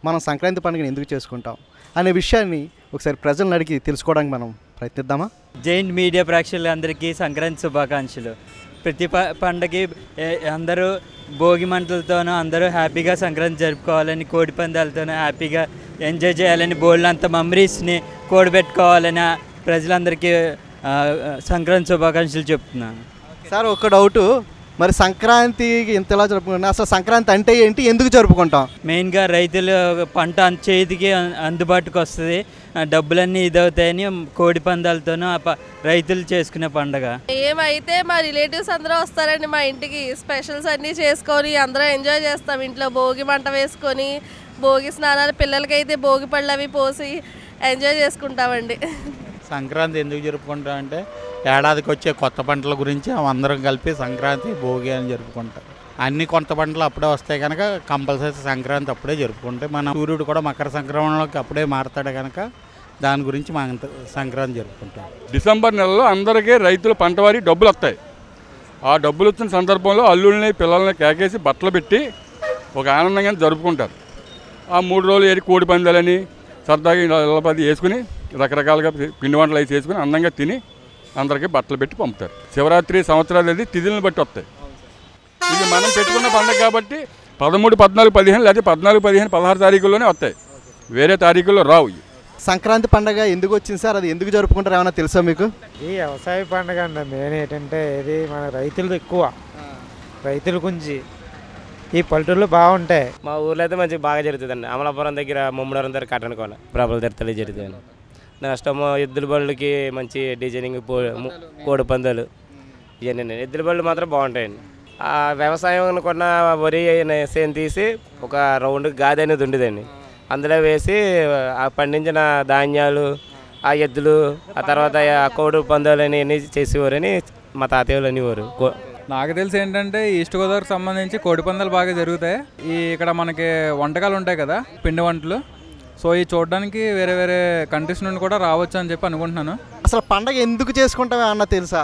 మనం సంక్రాంతి పండుగను ఎందుకు చేసుకుంటాం అనే విషయాన్ని ఒకసారి ప్రజలను అడిగి తెలుసుకోవడానికి మనం ప్రయత్నిద్దామా జైంట్ మీడియా ప్రేక్షకులందరికీ సంక్రాంతి శుభాకాంక్షలు ప్రతి ప పండగకి ఏ- అందరూ భోగి మంటలతోనూ అందరూ హ్యాపీగా సంక్రాంతి జరుపుకోవాలని కోడి పందాలతోనూ హ్యాపీగా ఎంజాయ్ చేయాలని బోల్డ్ అంత మెమరీస్ని కూడబెట్టుకోవాలని ఆ ప్రజలందరికీ ఆ, సంక్రాంతి శుభాకాంక్షలు చెప్తున్నాను సార్ ఒక డౌటు మరి సంక్రాంతికి ఇంతలా జరుపుకుంటాం అసలు సంక్రాంతి అంటే ఏంటి ఎందుకు జరుపుకుంటాం మెయిన్గా రైతులు పంట అన్- చేతికి అన్- అందుబాటుకు వస్తుంది ఆ, డబ్బులన్నీ ఇదవుతాయని కోడి పందాలతోనూ ఆ ప- రైతులు చేసుకునే పండగ ఏమైతే మా రిలేటివ్స్ అందరూ వస్తారండి మా ఇంటికి స్పెషల్స్ అన్నీ చేసుకొని అందరూ ఎంజాయ్ చేస్తాం ఇంట్లో భోగి మంట వేసుకొని భోగి స్నానాలు పిల్లలకైతే భోగి పళ్ళు అవి పోసి ఎంజాయ్ చేసుకుంటామండి సంక్రాంతి ఎందుకు జరుపుకుంటాం అంటే ఏడాదికి వచ్చే కొత్త పంటల గురించి అందరం కలిపి సంక్రాంతి భోగి అని జరుపుకుంటాం అన్ని కొత్త పంటలు అప్పుడే వస్తాయి కనుక కంపల్సరీ సంక్రాంతి అప్పుడే జరుపుకుంటే మన సూర్యుడు కూడా మకర సంక్రమణలోకి అప్పుడే మారతాడు కనుక దాని గురించి మనం సంక్రాంతి జరుపుకుంటాం డిసెంబర్ నెలలో అందరికీ రైతుల పంట వారి డబ్బులు వస్తాయి ఆ డబ్బులు వచ్చిన సందర్భంలో అల్లుల్ని పిల్లల్ని కేకేసి బట్టలు పెట్టి ఒక ఆనందంగా జరుపుకుంటారు ఆ మూడు రోజులు ఏది కోడి పందాలని సరదాగా ఇలా పది వేసుకుని రకరకాలుగా పిండి వంటలు వేసి వేసుకుని అందంగా తిని అందరికీ బట్టలు పెట్టి పంపుతారు శివరాత్రి సంవత్సరాలు అది తిథులను బట్టి వస్తాయి ఇది మనం పెట్టుకున్న పండుగ కాబట్టి పదమూడు పద్నాలుగు పదిహేను లేదా పద్నాలుగు పదిహేను పదహారు తారీఖుల్లోనే వస్తాయి వేరే తారీఖుల్లో రావు ఇవి. సంక్రాంతి పండగ ఎందుకు వచ్చింది సార్ అది ఎందుకు జరుపుకుంటారు ఏమైనా తెలుసా మీకు ఈ వ్యవసాయ పండుగ అండి మెయిన్ ఏంటంటే ఇది మన రైతులది ఎక్కువ రైతుల గురించి ఈ పల్లెటూళ్ళు బాగుంటాయి మా ఊర్లో అయితే మంచిగా బాగా జరుగుతుందండి అమలాపురం దగ్గర ముమ్మడివరం దగ్గర కట్టనుకోన ప్రభల దగ్గర జరుగుతుంది నెక్స్ట్ ఏమో ఎద్దుల బళ్ళకి మంచి డిజైనింగ్ పో ము- కోడి పందాలు ఇవన్నీ ఎద్దుల బళ్ళు మాత్రం బాగుంటాయండి ఆ వ్యవసాయం అనుకున్న వరి సేను తీసి ఒక రౌండ్ గాది అనేది ఉండేదండి అందులో వేసి ఆ పండించిన ధాన్యాలు ఆ ఎద్దులు ఆ తర్వాత ఆ కోడి పందాలు అని అన్నీ చేసేవారని మా తాతయ్య వాళ్ళు అనేవారు కో- నాకు తెలిసి ఏంటంటే ఈస్ట్ గోదావరికి సంబంధించి కోడి పందాలు బాగా జరుగుతాయి ఈ ఇక్కడ మనకి వంటకాలు ఉంటాయి కదా పిండి వంటలు సో ఈ చూడడానికి వేరే వేరే కంట్రీస్ నుండి కూడా రావచ్చు అని చెప్పి అనుకుంటున్నాను అసలు పండగ ఎందుకు చేసుకుంటాం అన్న తెలుసా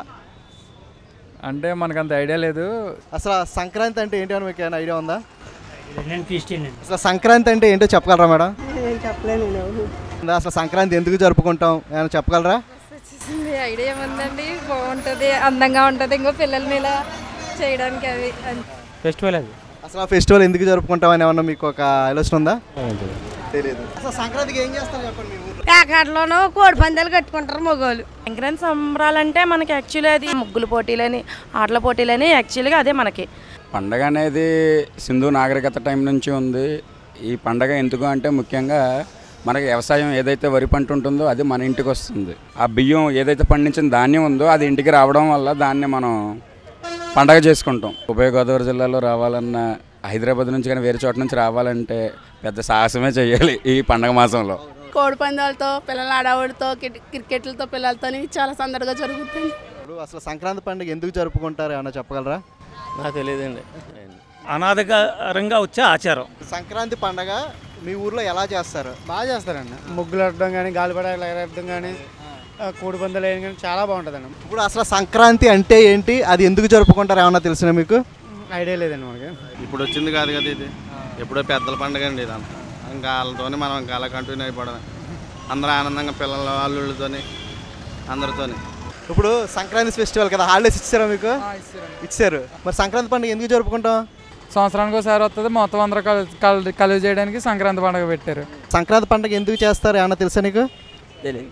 అంటే మనకు అంత ఐడియా లేదు అసలు ఆ సంక్రాంతి అంటే ఏంటి అని మీకు ఏమైనా ఐడియా ఉందా నేను క్రిస్టియన్ అసలు సంక్రాంతి అంటే ఏంటో చెప్పగలరా మేడం నేను చెప్పలేను అసలు సంక్రాంతి ఎందుకు జరుపుకుంటాం ఏమైనా చెప్పగలరా వచ్చేసింది ఐడియా ఏముందండి బాగుంటుంది అందంగా ఉంటుంది ఇంకో పిల్లల్ని ఇలా చేయడానికి అవి ఫెస్టివల్ అది అసలు ఆ ఫెస్టివల్ ఎందుకు జరుపుకుంటాం అని ఏమన్నా మీకు ఒక ఆలోచన ఉందా తెలియదు అసలు సంక్రాంతికి ఏం చేస్తారు చెప్పండి మీ ఊర్లో కాకాడలోనూ కోడి పందాలు కట్టుకుంటారు మగవాళ్ళు సంక్రాంతి సంబరాలంటే మనకి యాక్చువల్లీ అది ముగ్గుల పోటీలని ఆటల పోటీలని యాక్చువల్గా అదే మనకి పండగ అనేది సింధు నాగరికత టైం నుంచి ఉంది ఈ పండగ ఎందుకు అంటే ముఖ్యంగా మనకి వ్యవసాయం ఏదైతే వరి పంట ఉంటుందో అది మన ఇంటికి వస్తుంది ఆ బియ్యం ఏదైతే పండించిన ధాన్యం ఉందో అది ఇంటికి రావడం వల్ల దాన్ని మనం పండగ చేసుకుంటాం ఉభయ గోదావరి జిల్లాలో రావాలన్నా హైదరాబాద్ నుంచి కానీ వేరే చోట నుంచి రావాలంటే పెద్ద సాహసమే చేయాలి ఈ పండగ మాసంలో కోడి పందాలతో పిల్లల ఆడవాడితో క్రికెట్లతో పిల్లలతో చాలా సందడిగా జరుగుతుంది ఇప్పుడు అసలు సంక్రాంతి పండుగ ఎందుకు జరుపుకుంటారు ఏమన్నా చెప్పగలరా నాకు తెలియదండి అనాథకరంగా వచ్చే ఆచారం సంక్రాంతి పండగ మీ ఊర్లో ఎలా చేస్తారు బాగా చేస్తారండి ముగ్గులు ఆడడం కానీ గాలిపడాలు ఎగరడం కానీ కోడి పందాలు వేయడం కానీ చాలా బాగుంటుందండి ఇప్పుడు అసలు సంక్రాంతి అంటే ఏంటి అది ఎందుకు జరుపుకుంటారు ఏమన్నా తెలిసిన మీకు ఐడియా లేదండి మనకి ఇప్పుడు వచ్చింది కాదు కదా ఇది ఎప్పుడో పెద్దల పండుగ అండి ఇదంతా ఇంకా వాళ్ళతోనే మనం ఇంకా అలా కంటిన్యూ అయిపోవడమే అందరూ ఆనందంగా పిల్లల అల్లుళ్ళతోని అందరితోని ఇప్పుడు సంక్రాంతి ఫెస్టివల్ కదా హాలిడేస్ ఇచ్చారా మీకు ఇచ్చారు మరి సంక్రాంతి పండుగ ఎందుకు జరుపుకుంటాం సంవత్సరానికి ఒకసారి వస్తుంది మొత్తం అందరూ కలు కలు కలువ చేయడానికి సంక్రాంతి పండుగ పెట్టారు సంక్రాంతి పండుగ ఎందుకు చేస్తారు ఏమన్నా తెలుసా నీకు తెలియదు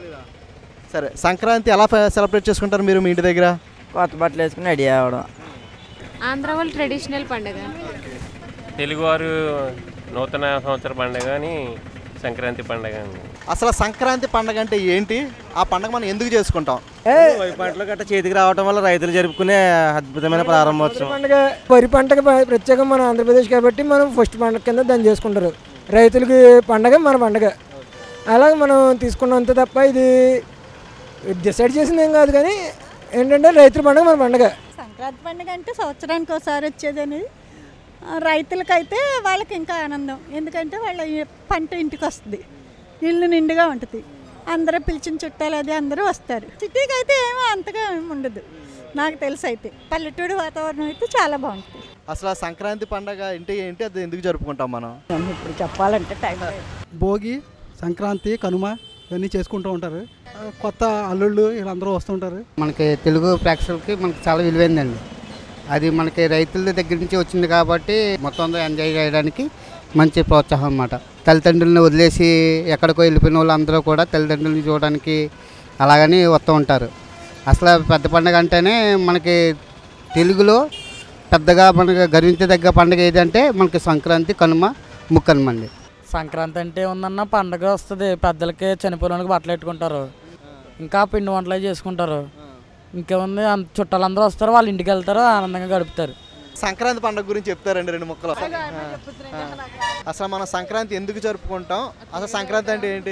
సరే సంక్రాంతి ఎలా సెలబ్రేట్ చేసుకుంటారు మీరు మీ ఇంటి దగ్గర కొత్త బట్టలు వేసుకుని రెడీ అవ్వడం ఆంధ్ర వాళ్ళ ట్రెడిషనల్ పండుగ తెలుగువారు నూతన సంవత్సర పండుగ అని సంక్రాంతి పండుగ అని అసలు సంక్రాంతి పండుగ అంటే ఏంటి ఆ పండుగ మనం ఎందుకు చేసుకుంటాం వరి పంటలు గట్ట చేతికి రావడం వల్ల రైతులు జరుపుకునే అద్భుతమైన ప్రారంభోత్సవం పండుగ వరి పంటకి ప్ర- ప్రత్యేకం మన ఆంధ్రప్రదేశ్ కాబట్టి మనం ఫస్ట్ పండుగ కింద దాన్ని చేసుకుంటారు రైతులకి పండగ మన పండగ అలాగే మనం తీసుకున్నంత తప్ప ఇది డిసైడ్ చేసింది ఏం కాదు కానీ ఏంటంటే రైతుల పండుగ మన పండగ సంక్రాంతి పండుగ అంటే సంవత్సరానికి ఒకసారి వచ్చేది అనేది ఆ, రైతులకైతే వాళ్ళకి ఇంకా ఆనందం ఎందుకంటే వాళ్ళ ఈ పంట ఇంటికి వస్తుంది ఇల్లు నిండుగా ఉంటుంది అందరూ పిలిచిన చుట్టాలు అది అందరూ వస్తారు సిటీకి అయితే ఏమో అంతగా ఏమి ఉండదు నాకు తెలిసి అయితే పల్లెటూరు వాతావరణం అయితే చాలా బాగుంటుంది అసలు ఆ సంక్రాంతి పండగ అంటే ఏంటి అది ఎందుకు జరుపుకుంటాం మనం ఇప్పుడు చెప్పాలంటే టైం భోగి సంక్రాంతి కనుమ ఇవన్నీ చేసుకుంటూ ఉంటారు ఆ, కొత్త అల్లుళ్ళు వీళ్ళందరూ వస్తుంటారు మనకి తెలుగు ప్రేక్షకులకి మనకి చాలా విలువైందండి అది మనకి రైతుల దగ్గర నుంచి వచ్చింది కాబట్టి మొత్తం అందరూ ఎంజాయ్ చేయడానికి మంచి ప్రోత్సాహం అన్నమాట తల్లిదండ్రులను వదిలేసి ఎక్కడికో వెళ్ళిపోయిన వాళ్ళందరూ కూడా తల్లిదండ్రులని చూడడానికి అలాగని వస్తూ ఉంటారు అసలు పెద్ద పండుగ అంటేనే మనకి తెలుగులో పెద్దగా మనకి గర్వించదగ్గ పండుగ ఏదంటే మనకి సంక్రాంతి కనుమ ముక్కనుమ అండి సంక్రాంతి అంటే ఉందన్న పండగ వస్తుంది పెద్దలకి చనిపోయిన వాళ్ళకి బట్టలు పెట్టుకుంటారు ఇంకా పిండి వంటలు అవి చేసుకుంటారు ఇంకేముంది అంత చుట్టాలందరూ వస్తారు వాళ్ళ ఇంటికి వెళ్తారు ఆనందంగా గడుపుతారు సంక్రాంతి పండుగ గురించి చెప్తారండి రెండు ముక్కలు ఆ. అసలు మనం సంక్రాంతి ఎందుకు జరుపుకుంటాం అసలు సంక్రాంతి అంటే ఏంటి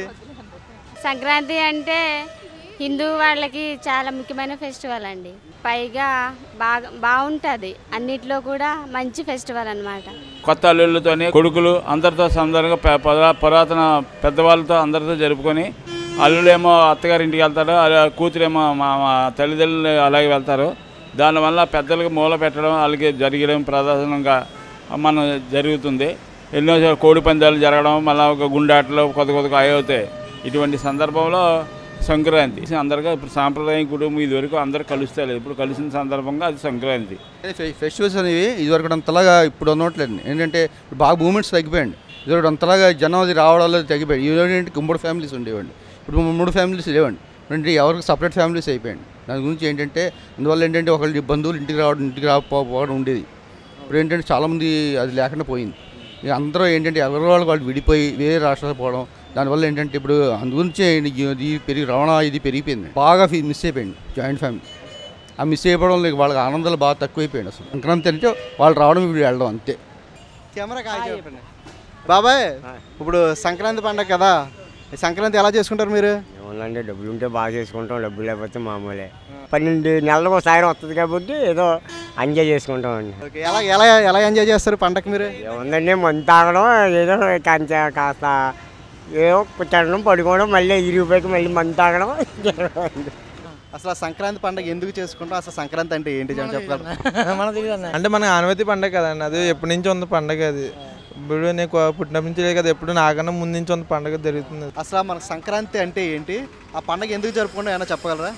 సంక్రాంతి అంటే హిందూ వాళ్ళకి చాలా ముఖ్యమైన ఫెస్టివల్ అండి పైగా బాగా బాగుంటుంది అన్నిట్లో కూడా మంచి ఫెస్టివల్ అన్నమాట కొత్త అల్లుళ్ళతోని కొడుకులు అందరితో సందర్భంగా ప- పద- పురాతన పెద్దవాళ్ళతో అందరితో జరుపుకొని అల్లుడేమో అత్తగారింటికి వెళ్తాడు అలా కూతురేమో మా మా తల్లిదండ్రులు అలాగే వెళ్తారు దానివల్ల పెద్దలకు మూల పెట్టడం వాళ్ళకి జరగడం ప్రదర్శనంగా మనం జరుగుతుంది ఎన్నో కోడి పందాలు జరగడం మళ్ళీ ఒక గుండాటలు కొత్త కొత్త అవి అవుతాయి ఇటువంటి సందర్భంలో సంక్రాంతి అందరిగా ఇప్పుడు సాంప్రదాయం కుటుంబం ఇదివరకు అందరూ కలుస్తారు ఇప్పుడు కలిసిన సందర్భంగా అది సంక్రాంతి ఫె- ఫెస్టివల్స్ అనేవి ఇదివరకు అంతలాగా ఇప్పుడు ఉన్నట్లేదు ఏంటంటే ఇప్పుడు బాగా మూమెంట్స్ తగ్గిపోయండి ఇదివరకు అంతలాగా జనం అది రావడాలు తగ్గిపోయాయి ఇదేంటి ఉమ్మడి ఫ్యామిలీస్ ఉండేవండి ఇప్పుడు మూడు ఫ్యామిలీస్ లేవండి అంటే ఎవరికి సపరేట్ ఫ్యామిలీస్ అయిపోయండి దాని గురించి ఏంటంటే అందువల్ల ఏంటంటే ఒకళ్ళు బంధువులు ఇంటికి రావడం ఇంటికి రాకపోవడం ఉండేది ఇప్పుడు ఏంటంటే చాలామంది అది లేకుండా పోయింది ఇక అందరూ ఏంటంటే ఎవరి వాళ్ళు వాళ్ళు విడిపోయి వేరే రాష్ట్రాలకు పోవడం దానివల్ల ఏంటంటే ఇప్పుడు అందు గురించి ఇది పెరిగి రవాణా ఇది పెరిగిపోయింది బాగా ఫీ- మిస్ అయిపోయింది జాయింట్ ఫ్యామిలీ ఆ మిస్ అయిపోవడం లేక వాళ్ళకి ఆనందాలు బాగా తక్కువైపోయాడు అసలు సంక్రాంతి అంటే వాళ్ళు రావడం ఇప్పుడు వెళ్ళడం అంతే కెమెరా కాయ చెప్పండి బాబాయ్ ఇప్పుడు సంక్రాంతి పండగ కదా ఈ సంక్రాంతి ఎలా చేసుకుంటారు మీరు ఏమన్నా డబ్బులు ఉంటే బాగా చేసుకుంటాం డబ్బులు లేకపోతే మామూలే పన్నెండు నెలలకు ఒకసారి వస్తుంది కాబట్టి ఏదో ఎంజాయ్ చేసుకుంటాం అండి ఓకే ఎలా ఎలా ఎలా ఎంజాయ్ చేస్తారు పండగ మీరు ఏముందండి మందు తాగడం ఏదో కంచ కాస్త ఏదో తినడం పడుకోవడం మళ్ళీ ఇరిగిపోయి మళ్ళీ మందు తాగడం అసలు ఆ సంక్రాంతి పండగ ఎందుకు చేసుకుంటాం అసలు సంక్రాంతి అంటే ఏంటి అని చెప్పగలరు అంటే మన ఆనవతి పండగ కదండి అది ఎప్పటి నుంచి ఉంది పండగ అది ఇప్పుడు నేను కొ- పుట్టినప్పటి నుంచి లేదు కదా ఎప్పుడు నాకన్నా ముందు నుంచి ఉంది పండగ జరుగుతుంది అది. అసలు మన సంక్రాంతి అంటే ఏంటి ఆ పండగ ఎందుకు జరుపుకుంటాం ఏమైనా చెప్పగలరా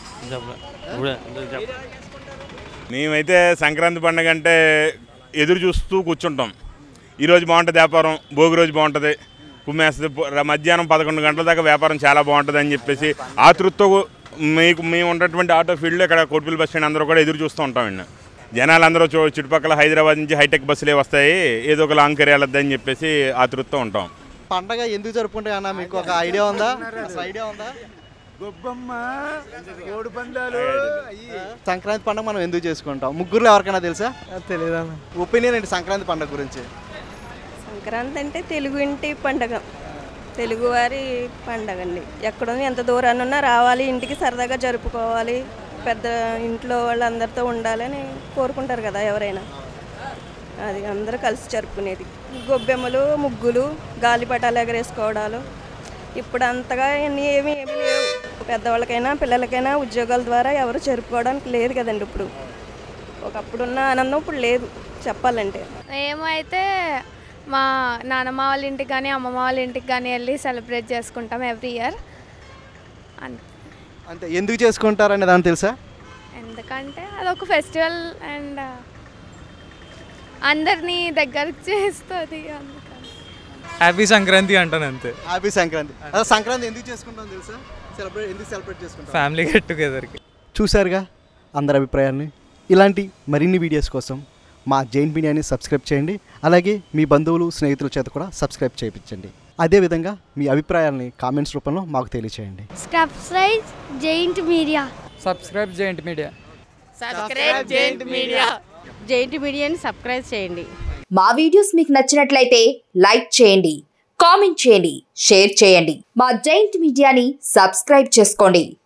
మేమైతే సంక్రాంతి పండుగ అంటే ఎదురు చూస్తూ కూర్చుంటాం ఈరోజు బాగుంటుంది వ్యాపారం భోగి రోజు బాగుంటుంది కుమ్మేస్తుంది పొ- ర- మధ్యాహ్నం పదకొండు గంటల దాకా వ్యాపారం చాలా బాగుంటుంది అని చెప్పేసి ఆతృతతో మీకు మేము ఉన్నటువంటి ఆటో ఫీల్డ్లో ఇక్కడ కోటిపల్లి బస్ స్టాండ్ అందరూ కూడా ఎదురు చూస్తూ ఉంటామండి జనాలు అందరూ చూ చుట్టుపక్కల హైదరాబాద్ నుంచి హైటెక్ బస్సులే వస్తాయి ఏదో ఒక లాంగ్ కెరీ వెళ్ళొద్దని చెప్పేసి ఆతృతతో ఉంటాం పండగ ఎందుకు జరుపుకుంటాం అన్న మీకు ఒక ఐడియా ఉందా అసలు ఐడియా ఉందా గొబ్బమ్మ కోడి పందాలు సంక్రాంతి పండుగ మనం ఎందుకు చేసుకుంటాం ముగ్గురులో ఎవరికైనా తెలుసా తెలియదా ఒపీనియన్ ఏంటి సంక్రాంతి పండుగ గురించి సంక్రాంతి అంటే తెలుగు ఇంటి పండగ తెలుగువారి పండగ అండి ఎక్కడ ఎంత దూరాన్ని ఉన్నా రావాలి ఇంటికి సరదాగా జరుపుకోవాలి పెద్ద ఇంట్లో వాళ్ళందరితో ఉండాలని కోరుకుంటారు కదా ఎవరైనా అది అందరూ కలిసి జరుపుకునేది గొబ్బెమ్మలు ముగ్గులు గాలిపటాలు ఎగరేసుకోవడాలు ఇప్పుడు అంతగా ఇవన్నీ ఏమీ ఏమీ లేవు పెద్దవాళ్ళకైనా పిల్లలకైనా ఉద్యోగాల ద్వారా ఎవరు జరుపుకోవడానికి లేదు కదండి ఇప్పుడు ఒకప్పుడున్న ఆనందం ఇప్పుడు లేదు చెప్పాలంటే మేము అయితే మా నానమ్మ వాళ్ళ ఇంటికి కానీ అమ్మమ్మ వాళ్ళ ఇంటికి కానీ వెళ్ళి సెలబ్రేట్ చేసుకుంటాం ఎవ్రీ ఇయర్ అంతే ఎందుకు చేసుకుంటారు అనే దాని తెలుసా ఎందుకంటే అదొక ఫెస్టివల్ అండ్ అందరినీ దగ్గరకు చేస్తుంది అందుకని హ్యాపీ సంక్రాంతి అంటాను అంతే హ్యాపీ సంక్రాంతి అసలు సంక్రాంతి ఎందుకు చేసుకుంటాం తెలుసా సెలబ్రేట్ ఎందుకు సెలబ్రేట్ చేసుకుంటాం ఫ్యామిలీ గెట్ టుగెదర్కి చూశారుగా అందరి అభిప్రాయాన్ని ఇలాంటి మరిన్ని వీడియోస్ కోసం మా జైన్ మీడియాని సబ్స్క్రైబ్ చేయండి అలాగే మీ బంధువులు స్నేహితుల చేత కూడా సబ్స్క్రైబ్ చేయించండి అదేవిధంగా మీ అభిప్రాయాలని కామెంట్స్ రూపంలో మాకు తెలియచేయండి సబ్స్క్రైబ్ జైంట్ మీడియా సబ్స్క్రైబ్ చేయండి media subscribe giant media giant మీడియాని సబ్స్క్రైబ్ చేయండి మా వీడియోస్ మీకు నచ్చినట్లయితే లైక్ చేయండి కామెంట్ చేయండి షేర్ చేయండి మా జైంట్ మీడియాని సబ్స్క్రైబ్ చేసుకోండి